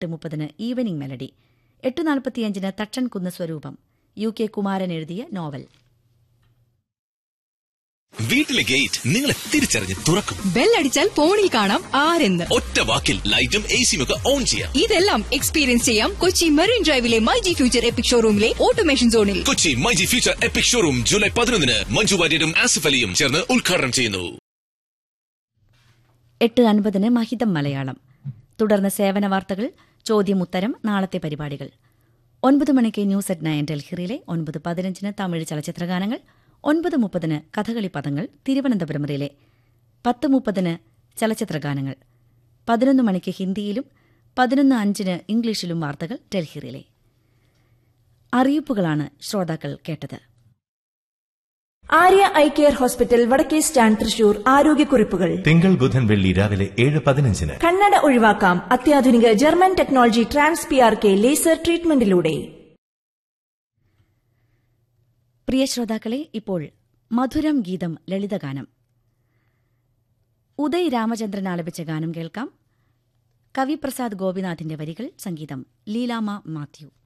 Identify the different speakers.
Speaker 1: എട്ട് മുപ്പതിന് evening melody എട്ട് നാൽപ്പത്തിയഞ്ചിന് തച്ചൻ കുന്ന് സ്വരൂപം യു കെ കുമാരൻ എഴുതിയ നോവൽ
Speaker 2: വീട്ടിലെ ഗേറ്റ് നിങ്ങളെ തിരിച്ചറിഞ്ഞ് തുറക്കും
Speaker 3: ബെല്ലടിച്ചാൽ ഫോണിൽ കാണാം ആരെന്ന്
Speaker 2: ഒറ്റ വാക്കിൽ ലൈറ്റും എ സിയും ഒക്കെ ഓൺ ചെയ്യാം
Speaker 3: ഇതെല്ലാം എക്സ്പീരിയൻസ് ചെയ്യാം കൊച്ചി മറീൻ ഡ്രൈവിലെ മൈ ജി ഫ്യൂച്ചർ എപ്പിക് ഷോറൂമിലെ ഓട്ടോമേഷൻ സോണിൽ
Speaker 2: Kochi myG future epic showroom July പതിനൊന്നിന് മഞ്ജു വാര്യരും ആസിഫ് അലിയും ചേർന്ന് ഉദ്ഘാടനം ചെയ്യുന്നു
Speaker 1: എട്ട് അൻപതിന് മഹിതം മലയാളം തുടർന്ന് സേവന വാർത്തകൾ ചോദ്യമുത്തരം നാളത്തെ പരിപാടികൾ ഒൻപത് മണിക്ക് ന്യൂസ് അറ്റ് നയൻ ഡൽഹിയിലെ ഒൻപത് പതിനഞ്ചിന് തമിഴ് ചലച്ചിത്രഗാനങ്ങൾ ഒൻപത് മുപ്പതിന് കഥകളി പദങ്ങൾ തിരുവനന്തപുരം റിലെ പത്ത് മുപ്പതിന് ചലച്ചിത്രഗാനങ്ങൾ പതിനൊന്ന് മണിക്ക് ഹിന്ദിയിലും പതിനൊന്ന് അഞ്ചിന് ഇംഗ്ലീഷിലും വാർത്തകൾ ഡൽഹിയിലെ അറിയിപ്പുകളാണ് ശ്രോതാക്കൾ കേട്ടത്
Speaker 4: ആര്യ ഐ കെയർ ഹോസ്പിറ്റൽ വടക്കേ സ്റ്റാൻഡ് തൃശൂർ ആരോഗ്യക്കുറിപ്പുകൾ
Speaker 5: തിങ്കൾ ബുധൻ വെള്ളി രാവിലെ ഏഴ് പതിനഞ്ചിന്
Speaker 4: കണ്ണട ഒഴിവാക്കാം അത്യാധുനിക German technology trans P R K laser ട്രീറ്റ്മെന്റിലൂടെ
Speaker 1: പ്രിയ ശ്രോതാക്കളെ ഇപ്പോൾ മധുരം ഗീതം ലളിതഗാനം ഉദയ് രാമചന്ദ്രൻ ആലപിച്ച ഗാനം കേൾക്കാം കവിപ്രസാദ് ഗോപിനാഥിന്റെ വരികൾ സംഗീതം ലീലാമ മാത്യു